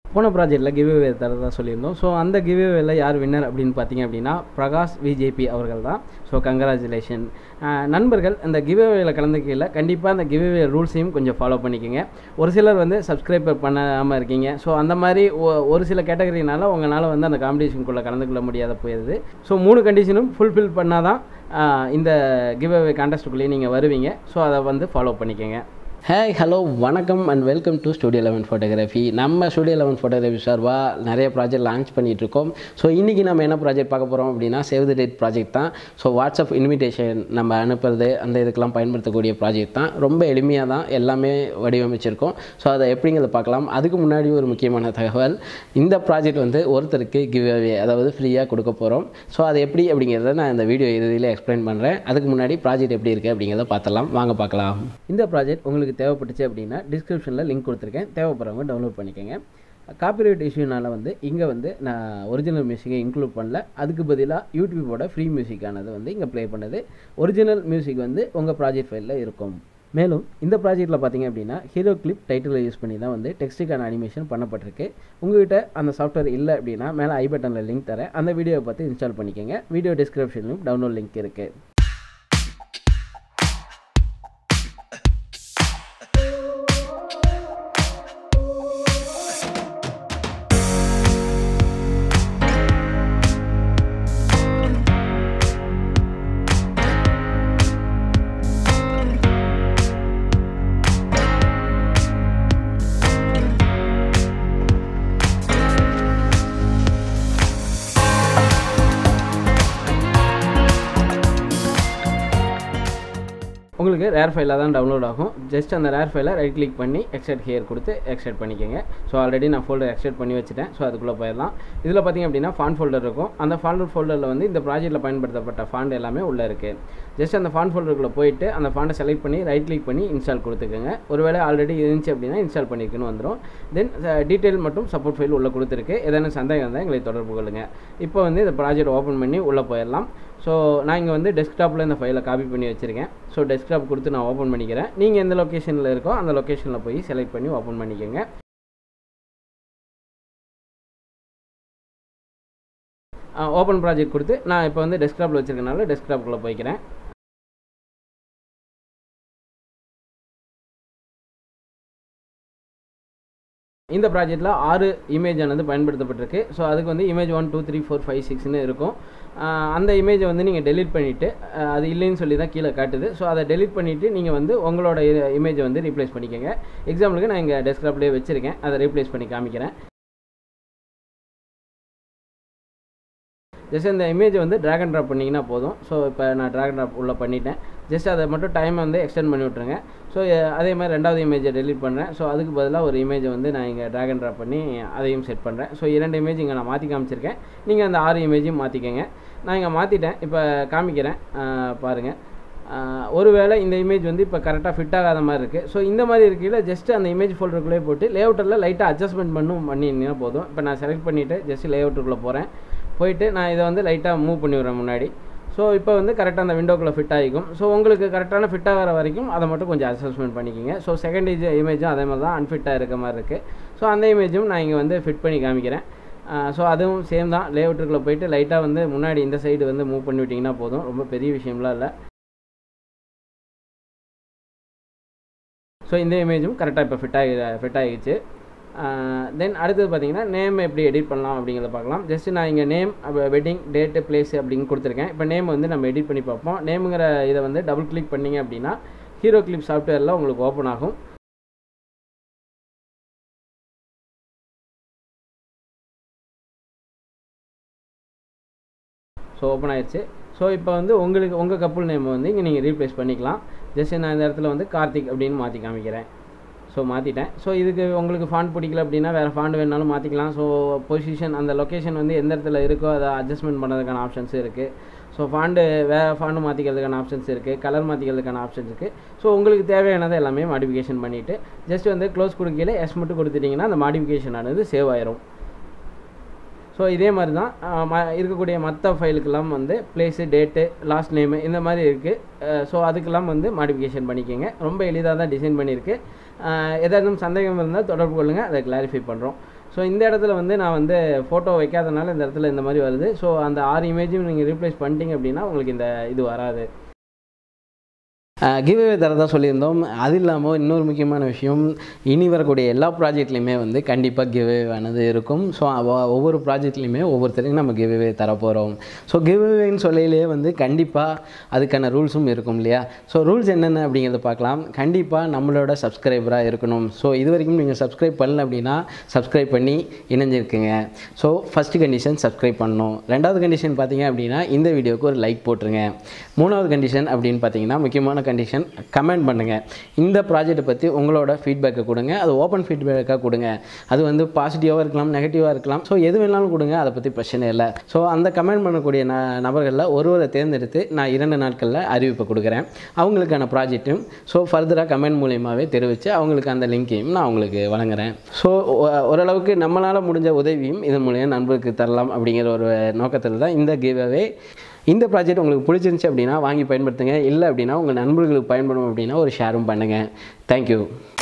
போன ப்ராஜெக்ட்டில் கிவ்அவே தரதா சொல்லியிருந்தோம் ஸோ அந்த கிவ்அவேல யார் வின்னர் அப்படின்னு பார்த்தீங்க அப்படின்னா பிரகாஷ் விஜேபி அவர்கள் தான் ஸோ கங்க்ராச்சுலேஷன் நண்பர்கள் இந்த கிவ்அவேல கலந்துக்கையில் கண்டிப்பாக அந்த கிவ்அவே ரூல்ஸையும் கொஞ்சம் ஃபாலோ பண்ணிக்கோங்க ஒரு சிலர் வந்து சப்ஸ்கிரைப் பண்ணாமல் இருக்கீங்க ஸோ அந்த மாதிரி ஒ- ஒரு சில கேட்டகரினால உங்களால் வந்து அந்த காம்படிஷனுக்குள்ளே கலந்து கொள்ள முடியாத போயிடுது ஸோ மூணு கண்டிஷனும் ஃபுல்ஃபில் பண்ணால் தான் இந்த கிவ்அவே கான்டெஸ்ட்டுக்குள்ளேயே நீங்கள் வருவீங்க ஸோ அதை வந்து ஃபாலோ பண்ணிக்கோங்க ஹேய் ஹலோ வணக்கம் and welcome to studio eleven photography நம்ம ஸ்டுடியோ லெவன் ஃபோட்டோகிராஃபி சார்பாக நிறைய ப்ராஜெக்ட் லான்ச் பண்ணிட்டு இருக்கோம் ஸோ இன்றைக்கி நம்ம என்ன ப்ராஜெக்ட் பார்க்க போகிறோம் அப்படின்னா சேவ் த டேட் ப்ராஜெக்ட் தான் ஸோ வாட்ஸ்அப் இன்விடேஷன் நம்ம அனுப்புறது அந்த இதுக்கெல்லாம் பயன்படுத்தக்கூடிய ப்ராஜெக்ட் தான் ரொம்ப எளிமையாக தான் எல்லாமே வடிவமைச்சிருக்கோம் ஸோ அதை எப்படிங்கிறத பார்க்கலாம் அதுக்கு முன்னாடி ஒரு முக்கியமான தகவல் இந்த ப்ராஜெக்ட் வந்து ஒருத்தருக்கு கிவ் அவே அதாவது ஃப்ரீயாக கொடுக்க போகிறோம் ஸோ அது எப்படி அப்படிங்கிறத நான் இந்த வீடியோ இறுதியில் எக்ஸ்பிளைன் பண்ணுறேன் அதுக்கு முன்னாடி ப்ராஜெக்ட் எப்படி இருக்குது அப்படிங்கிறத பார்த்தலாம் வாங்க பார்க்கலாம் இந்த ப்ராஜெக்ட் உங்களுக்கு தேவைப்பட்டுச்சு அப்படின்னா டிஸ்கிரிப்ஷனில் லிங்க் கொடுத்துருக்கேன் தேவைப்படுறவங்க டவுன்லோட் பண்ணிக்கோங்க காப்பிரைட் இஷ்யூனால வந்து இங்கே வந்து நான் ஒரிஜினல் மியூசிக்கை இன்க்ளூட் பண்ணல அதுக்கு பதிலாக யூடியூபோட ஃப்ரீ மியூசிக்கானது வந்து இங்கே ப்ளே பண்ணது ஒரிஜினல் மியூசிக் வந்து உங்கள் ப்ராஜெக்ட் ஃபைலில் இருக்கும் மேலும் இந்த ப்ராஜெக்ட்டில் பார்த்தீங்க அப்படின்னா ஹீரோ கிளிப் டைட்டிலை யூஸ் பண்ணி தான் வந்து டெக்ஸ்ட்டுக்கான அனிமேஷன் பண்ணப்பட்டிருக்கு உங்ககிட்ட அந்த சாஃப்ட்வேர் இல்லை அப்படின்னா மேலே ஐ பட்டனில் லிங்க் தரேன் அந்த வீடியோவை பார்த்து இன்ஸ்டால் பண்ணிக்கோங்க வீடியோ டிஸ்கிரிப்ஷன்லையும் டவுன்லோட் லிங்க் இருக்குது உங்களுக்கு ரேர் ஃபைலாக தான் டவுன்லோட் ஆகும் ஜஸ்ட் அந்த ரேர் ஃபைலை ரைட் கிளிக் பண்ணி எக்ஸ்ட்ராட் ஹியர் கொடுத்து எக்ஸ்ட்ராட் பண்ணிக்கோங்க ஸோ ஆல்ரெடி நான் ஃபோல்டர் எக்ஸ்ட்ராட் பண்ணி வச்சுட்டேன் ஸோ அதுக்குள்ளே போயிடலாம் இதில் பார்த்தீங்க அப்படின்னா ஃபான் ஃபோல்டர் இருக்கும் அந்த ஃபான் ஃபோல்டரில் வந்து இந்த ப்ராஜெக்ட்டில் பயன்படுத்தப்பட்ட ஃபாண்ட் எல்லாமே உள்ளே இருக்குது ஜஸ்ட் அந்த ஃபான் ஃபோல்டருக்குள்ளே போயிட்டு அந்த ஃபாண்டை செலக்ட் பண்ணி ரைட் கிளிக் பண்ணி இன்ஸ்டால் கொடுத்துக்கோங்க ஒருவேளை ஆல்ரெடி இருந்துச்சு அப்படின்னா இன்ஸ்டால் பண்ணியிருக்குன்னு வந்துடும் தென் டீட்டெயில் மட்டும் சப்போர்ட் ஃபைல் உள்ளே கொடுத்துருக்கு ஏதாவது சந்தேகம் இருந்தால் எங்களை தொடர்பு கொள்ளுங்கள் இப்போ வந்து இந்த ப்ராஜெக்ட் ஓப்பன் பண்ணி உள்ளே போயிடலாம் ஸோ நான் இங்கே வந்து டெஸ்க்டாப்பில் இந்த ஃபைலை காப்பி பண்ணி வச்சுருக்கேன் ஸோ டெஸ்க்டாப் கொடுத்து நான் ஓப்பன் பண்ணிக்கிறேன் நீங்கள் எந்த லொக்கேஷனில் இருக்கோ அந்த லொக்கேஷனில் போய் செலக்ட் பண்ணி ஓப்பன் பண்ணிக்கோங்க ஓப்பன் ப்ராஜெக்ட் கொடுத்து நான் இப்போ வந்து டெஸ்க்டாப்பில் வச்சுருக்கனால டெஸ்க்டாப்புக்குள்ளே போய்க்கிறேன் இந்த ப்ராஜெக்ட்டில் ஆறு இமேஜ் ஆனது பயன்படுத்தப்பட்டிருக்கு ஸோ அதுக்கு வந்து image one two three four five சிக்ஸ்னு இருக்கும் ஆஹ் அந்த இமேஜை வந்து நீங்கள் டெலீட் பண்ணிவிட்டு அது இல்லைன்னு சொல்லி தான் கீழே காட்டுது ஸோ அதை டெலீட் பண்ணிவிட்டு நீங்கள் வந்து உங்களோட இமேஜை வந்து ரீப்ளேஸ் பண்ணிக்கோங்க எக்ஸாம்பிளுக்கு நான் இங்கே டெஸ்க்டாப்லேயே வச்சுருக்கேன் அதை ரீப்ளேஸ் பண்ணி காமிக்கிறேன் ஜஸ்ட் இந்த இமேஜை வந்து ட்ராக் அண்ட் ட்ராப் பண்ணிங்கன்னா போதும் ஸோ இப்போ நான் ட்ராக் அண்ட் ட்ராப் உள்ளே பண்ணிட்டேன் ஜஸ்ட் அதை மட்டும் டைமை வந்து எக்ஸ்டெண்ட் பண்ணி விட்ருங்க ஸோ அதே மாதிரி ரெண்டாவது இமேஜை டெலீட் பண்ணுறேன் ஸோ அதுக்கு பதிலாக ஒரு இமேஜை வந்து நான் இங்கே ட்ராக் அண்ட் ட்ராப் பண்ணி அதையும் செட் பண்ணுறேன் ஸோ இரண்டு இமேஜ் இங்கே நான் மாற்றி காமிச்சிருக்கேன் நீங்கள் அந்த ஆறு இமேஜையும் மாற்றிக்கங்க நான் இங்கே மாற்றிட்டேன் இப்போ காமிக்கிறேன் பாருங்கள் ஒருவேளை இந்த இமேஜ் வந்து இப்போ கரெக்டாக ஃபிட் ஆகாத மாதிரி இருக்குது ஸோ இந்த மாதிரி இருக்கையில் ஜஸ்ட் அந்த இமேஜ் ஃபோல்டருக்குள்ளே போட்டு லேஅவுட்டரில் லைட்டாக அட்ஜஸ்ட்மெண்ட் பண்ணும் பண்ணிங்கன்னா போதும் இப்போ நான் செலக்ட் பண்ணிவிட்டு ஜஸ்ட் லேஅவுட்டுக்குள்ளே போகிறேன் போயிட்டு நான் இதை வந்து லைட்டாக மூவ் பண்ணி விட்றேன் முன்னாடி ஸோ இப்போ வந்து கரெக்டாக அந்த விண்டோக்குள்ளே ஃபிட் ஆகிக்கும் ஸோ உங்களுக்கு கரெக்டான ஃபிட் ஆகிற வரைக்கும் அதை மட்டும் கொஞ்சம் அட்ஜஸ்ட்மெண்ட் பண்ணிக்கிங்க ஸோ செகண்ட் இஜ் இமேஜும் அதே மாதிரி தான் அன்ஃபிட்டாக இருக்க மாதிரி இருக்குது ஸோ அந்த இமேஜும் நான் இங்கே வந்து ஃபிட் பண்ணி காமிக்கிறேன் ஸோ அதுவும் சேம் தான் லேஅவுட்டுக்குள்ளே போயிட்டு லைட்டாக வந்து முன்னாடி இந்த சைடு வந்து மூவ் பண்ணி விட்டிங்கன்னா போதும் ரொம்ப பெரிய விஷயம்லாம் இல்லை ஸோ இந்த இமேஜும் கரெக்டாக இப்போ ஃபிட் ஆகி ஃபிட் ஆகிடுச்சு தென் அடுத்தது பார்த்தீங்கன்னா நேம் எப்படி எடிட் பண்ணலாம் அப்படிங்கிறத பார்க்கலாம் ஜஸ்ட் நான் இங்கே நேம் வெட்டிங் டேட்டு பிளேஸ் அப்படின்னு கொடுத்துருக்கேன் இப்போ நேம் வந்து நம்ம எடிட் பண்ணி பார்ப்போம் நேமுங்கிற இதை வந்து டபுள் கிளிக் பண்ணிங்க அப்படின்னா ஹீரோ கிளிப் சாஃப்ட்வேரில் உங்களுக்கு ஓப்பன் ஆகும் ஸோ ஓப்பன் ஆயிடுச்சு ஸோ இப்போ வந்து உங்களுக்கு உங்கள் கப்புள் நேம் வந்து இங்கே நீங்கள் ரீப்ளேஸ் பண்ணிக்கலாம் ஜஸ்ட் நான் இந்த இடத்துல வந்து கார்த்திக் அப்படின்னு மாற்றி காமிக்கிறேன் ஸோ மாற்றிட்டேன் ஸோ இதுக்கு உங்களுக்கு ஃபாண்ட் பிடிக்கல அப்படின்னா வேறு ஃபாண்ட் வேணாலும் மாற்றிக்கலாம் ஸோ பொசிஷன் அந்த லொக்கேஷன் வந்து எந்த இடத்துல இருக்கோ அதை அட்ஜஸ்ட்மெண்ட் பண்ணுறதுக்கான ஆப்ஷன்ஸ் இருக்குது ஸோ ஃபாண்டு வேறு ஃபாண்டு மாற்றிக்கிறதுக்கான ஆப்ஷன்ஸ் இருக்குது கலர் மாற்றிக்கிறதுக்கான ஆப்ஷன்ஸ் இருக்குது ஸோ உங்களுக்கு தேவையானதை எல்லாமே மாடிஃபிகேஷன் பண்ணிவிட்டு ஜஸ்ட் வந்து க்ளோஸ் கொடுக்கையில் எஸ் மட்டும் கொடுத்துட்டிங்கன்னா அந்த மாடிஃபிகேஷன் ஆனது சேவ் ஆயிரும் ஸோ இதே மாதிரி தான் அஹ், ம இருக்கக்கூடிய மற்ற ஃபைலுக்கெல்லாம் வந்து பிளேஸு டேட்டு லாஸ்ட் நேமு இந்த மாதிரி இருக்குது ஸோ அதுக்கெல்லாம் வந்து மாடிஃபிகேஷன் பண்ணிக்கோங்க ரொம்ப எளிதாக தான் டிசைன் பண்ணியிருக்கு அஹ், ஏதாச்சும் சந்தேகம் இருந்தால் தொடர்பு கொள்ளுங்கள் அதை கிளாரிஃபை பண்ணுறோம் ஸோ இந்த இடத்துல வந்து நான் வந்து ஃபோட்டோ வைக்காதனால இந்த இடத்துல இந்த மாதிரி வருது ஸோ அந்த ஆறு இமேஜும் நீங்கள் ரீப்ளேஸ் பண்ணிட்டீங்க அப்படின்னா உங்களுக்கு இந்த இது வராது கிவ்அவே தரதா சொல்லியிருந்தோம் அது இல்லாமல் இன்னொரு முக்கியமான விஷயம் இனி வரக்கூடிய எல்லா ப்ராஜெக்ட்லையுமே வந்து கண்டிப்பாக கிவ்அவே ஆனது இருக்கும் ஸோ ஒவ்வொரு ப்ராஜெக்ட்லையுமே ஒவ்வொருத்தரையும் நம்ம கிவ்அவே தர போகிறோம் ஸோ கிவ்அவேன்னு சொல்லையிலே வந்து கண்டிப்பாக அதுக்கான ரூல்ஸும் இருக்கும் இல்லையா ஸோ ரூல்ஸ் என்னென்ன அப்படிங்கிறத பார்க்கலாம் கண்டிப்பாக நம்மளோட சப்ஸ்கிரைபராக இருக்கணும் ஸோ இது வரைக்கும் நீங்கள் சப்ஸ்கிரைப் பண்ணல அப்படின்னா சப்ஸ்கிரைப் பண்ணி இணைஞ்சிருக்குங்க ஸோ ஃபஸ்ட்டு கண்டிஷன் சப்ஸ்கிரைப் பண்ணணும் ரெண்டாவது கண்டிஷன் பார்த்தீங்க அப்படின்னா இந்த வீடியோவுக்கு ஒரு லைக் போட்டுருங்க மூணாவது கண்டிஷன் அப்படின்னு பார்த்தீங்கன்னா முக்கியமான கண்டிஷன் கமெண்ட் பண்ணுங்கள் இந்த ப்ராஜெக்ட்டை பற்றி உங்களோட ஃபீட்பேக்கை கொடுங்க அது ஓப்பன் ஃபீட்பேக்காக கொடுங்க அது வந்து பாசிட்டிவாக இருக்கலாம் நெகட்டிவாக இருக்கலாம் ஸோ எது வேணாலும் கொடுங்க அதை பற்றி பிரச்சனை இல்லை ஸோ அந்த கமெண்ட் பண்ணக்கூடிய ந நபர்களில் ஒருவரை தேர்ந்தெடுத்து நான் இரண்டு நாட்களில் அறிவிப்பை கொடுக்குறேன் அவங்களுக்கான ப்ராஜெக்ட்டும் ஸோ ஃபர்தராக கமெண்ட் மூலியமாகவே தெரிவித்து அவங்களுக்கு அந்த லிங்கையும் நான் அவங்களுக்கு வழங்குறேன் ஸோ ஓரளவுக்கு நம்மளால் முடிஞ்ச உதவியும் இதன் மூலியம் நண்பருக்கு தரலாம் அப்படிங்கிற ஒரு நோக்கத்தில் தான் இந்த கிவ்அவே இந்த ப்ராஜெக்ட் உங்களுக்கு பிடிச்சிருந்துச்சி அப்படின்னா வாங்கி பயன்படுத்துங்க இல்லை அப்படின்னா உங்கள் நண்பர்களுக்கு பயன்படும் அப்படின்னா ஒரு ஷேரும் பண்ணுங்கள் தேங்க்யூ